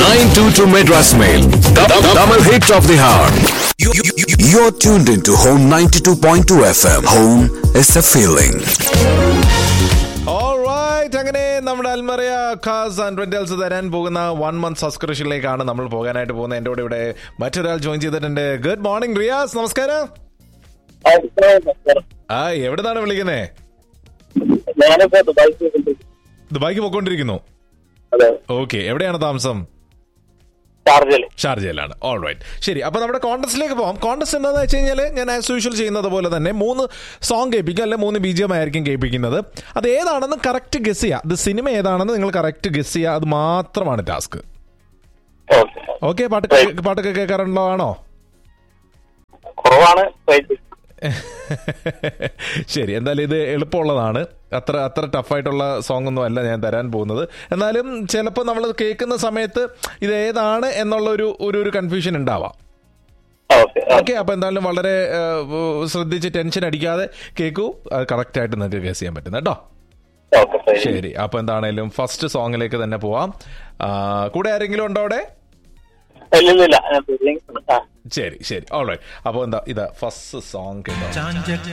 922 Madras Mail. Double hit of the heart. You're tuned into Home 92.2 FM. Home is a feeling. Alright, അങ്ങനെ നമ്മുടെ അൽമറിയ കാസ് and rentals തരാൻ പോകുന്ന one month സബ്സ്ക്രിപ്ഷനിലേക്കാണ് നമ്മൾ പോകാനായിട്ട് പോകുന്നത് എൻ്റെ കൂടെ ഇവിടെ മറ്റൊരാൾ ജോയിൻ ചെയ്തിട്ടുണ്ട് ഗുഡ് മോർണിംഗ് റിയാസ് നമസ്കാരം ആ എവിടുന്നാണ് വിളിക്കുന്നേ ഞാനിപ്പോ ദുബായിക്ക് ദുബായിക്ക് പോയിക്കൊണ്ടിരിക്കുന്നു അതെ ഓക്കെ എവിടെയാണ് താമസം ഷാർജയില് ഷാർജയിലാണ് ഓൾ റൈറ്റ് ശരി അപ്പൊ നമ്മുടെ കോൺടസ്റ്റിലേക്ക് പോകാം കോൺടസ്റ്റ് എന്താണെന്ന് വെച്ച് കഴിഞ്ഞാൽ ഞാൻ ആസ് യൂഷ്വൽ ചെയ്യുന്നത് പോലെ തന്നെ മൂന്ന് സോങ് കേൾപ്പിക്കുക അല്ലെ മൂന്ന് ബി ജി എം ആയിരിക്കും കേൾപ്പിക്കുന്നത് അത് ഏതാണെന്ന് കറക്റ്റ് ഗസ് ചെയ്യുക ഇത് സിനിമ ഏതാണെന്ന് നിങ്ങൾ കറക്റ്റ് ഗസ് ചെയ്യുക അത് മാത്രമാണ് ടാസ്ക് ഓക്കെ ഓക്കെ പാട്ട് കേ- പാട്ടൊക്കെ കേൾക്കാറുള്ളതാണോ കുറവാണ് റേറ്റ് ശരി എന്തായാലും ഇത് എളുപ്പമുള്ളതാണ് അത്ര അത്ര ടഫായിട്ടുള്ള സോങ് ഒന്നും അല്ല ഞാൻ തരാൻ പോകുന്നത് എന്നാലും ചിലപ്പോൾ നമ്മൾ കേൾക്കുന്ന സമയത്ത് ഇത് ഏതാണ് എന്നുള്ള ഒരു ഒരു ഒരു കൺഫ്യൂഷൻ ഉണ്ടാവാം ഓക്കെ ഓക്കെ അപ്പൊ എന്തായാലും വളരെ ഏഹ്, ശ്രദ്ധിച്ച് ടെൻഷൻ അടിക്കാതെ കേൾക്കൂ അത് കറക്റ്റ് ആയിട്ട് നിങ്ങൾക്ക് ഗസ് ചെയ്യാൻ പറ്റും കേട്ടോ ഓക്കെ ശരി അപ്പൊ എന്താണേലും ഫസ്റ്റ് സോങ്ങിലേക്ക് തന്നെ പോവാം ആ, കൂടെ ആരെങ്കിലും ഉണ്ടോ അവിടെ ഇല്ലില്ല ഞാൻ ബില്ലിംഗ് ആ ശരി ശരി ഓൾറൈറ്റ് അപ്പോൾ എന്താ ഇതാ ഫസ്റ്റ് സോങ് കേട്ടോ